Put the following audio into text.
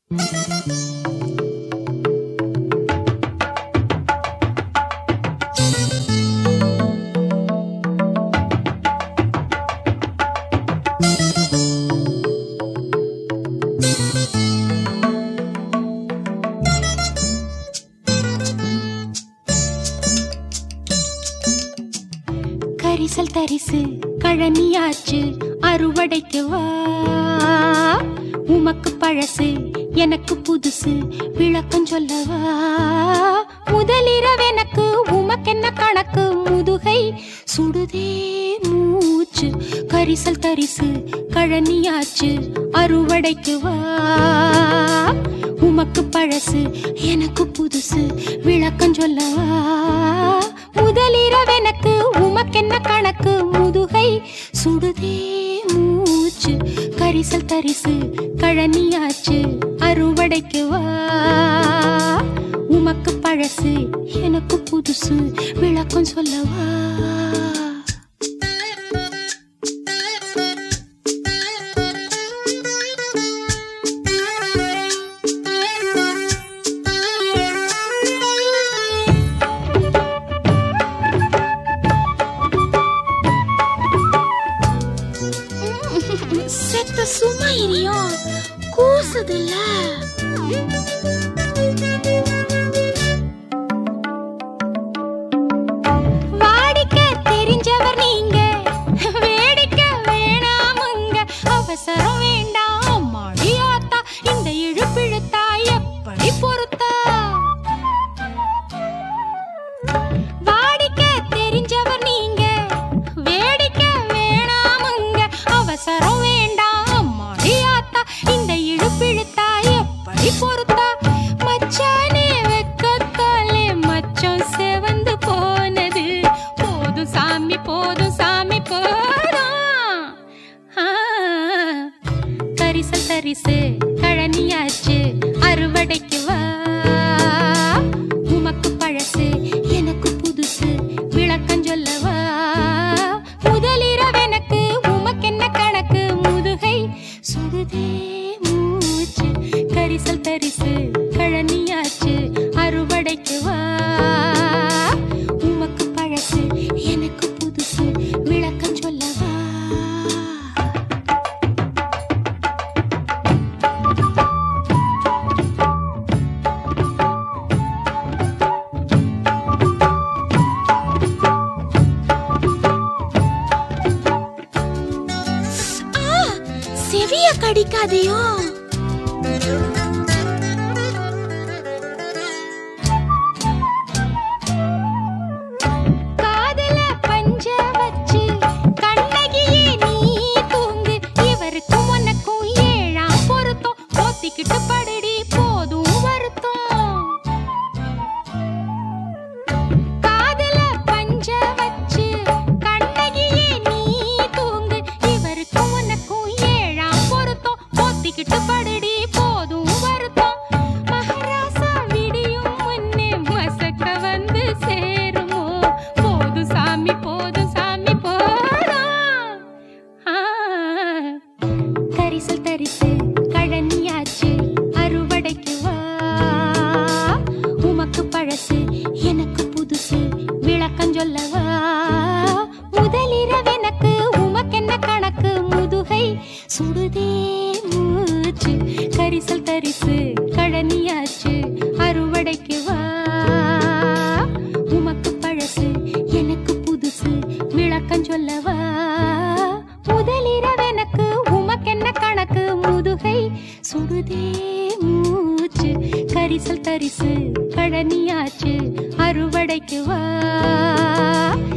கரிசல் தரிசு கழனியாச்சு அறுவடைக்கு வா உமக்கு பழசு எனக்கு புதுசு விளக்கம் சொல்லவா முதலிரவு எனக்கு உமக்கென்ன கணக்கு முதுகை சுடுதே மூச்சு கரிசல் தரிசு கழனியாச்சு அறுவடைக்கு வா உமக்கு பழசு எனக்கு புதுசு விளக்கம் சொல்லவா முதலிரவு எனக்கு உமக்கென்ன கணக்கு முதுகை சுடுதே மூச்சு கரிசல் தரிசு கழனியாச்சு அறுவடைக்கு வா உமக்கு பழசு எனக்கு புதுசு விளக்கம் சொல்லவா செத்த சும்மா இரியும் கூசுதுல்ல வாடிக்க தெரிஞ்சவர் நீங்க வேடிக்க வேணாமுங்க அவசரம் வேண்டாம் மாடியாத்தா இந்த இழுப்பிழுத்தா எப்படி பொறுத்தா வாடிக்க தெரிஞ்சவர் நீங்க வேடிக்க வேணாமுங்க அவசரம் வேண்டாம் மாடியாத்தா இந்த இழுப்பிழுத்தா எப்படி பொறுத்தா மச்சானே வெக்கத்தாலே மச்சம் செவந்து போனது போதும் சாமி போதும் சாமி போதும் ஆ, கரிசல் தரிசு கழனியாச்சு அறுவடைக்கு வா உமக்கு பழசு எனக்கு புதுசு விளக்கம் சொல்லவா முதலிரவு எனக்கு உமக்கென்ன கணக்கு முதுகை சுடுதே மூச்சு கரிசல் தரிசு கழனியாச்சு அறுவடைக்கு வா உமக்கு பழசு எனக்கு புதுசு விளக்கம் சொல்லவா ஆ, செவிய கடிக்காதையோ காதல பஞ்ச வச்சு கண்ணகியே நீ தூங்கு இவருக்கும் உனக்கும் ஏழாம் பொருத்தம் போத்திக்கிட்டு படுடி போதும் வருத்தம் காதல பஞ்ச வச்சு கண்ணகியே நீ தூங்கு இவருக்கும் உனக்கும் ஏழாம் பொருத்தம் போத்திக்கிட்டு படுடி போதும் வருத்தம் மகாராசா விடியும் முன்னே மசக்க வந்து சேருமோ போதும் சாமி போதும் சாமி போதும் ஆ, கரிசல் தரிசு கழனியாச்சு அறுவடைக்கு வா உமக்கு பழசு எனக்கு புதுசு விளக்கம் சொல்லவா முதலிரவு எனக்கு உமக்கென்ன கணக்கு முதுகை சுடுதே மூச்சு கரிசல் தரிசு கழனியாச்சு அறுவடைக்கு வா உமக்கு பழசு எனக்கு புதுசு விளக்கம் சொல்லவா முதலிரவு எனக்கு உமக்கென்ன கணக்கு முதுகை சுடுதே மூச்சு கரிசல் தரிசு கழனியாச்சு அறுவடைக்கு வா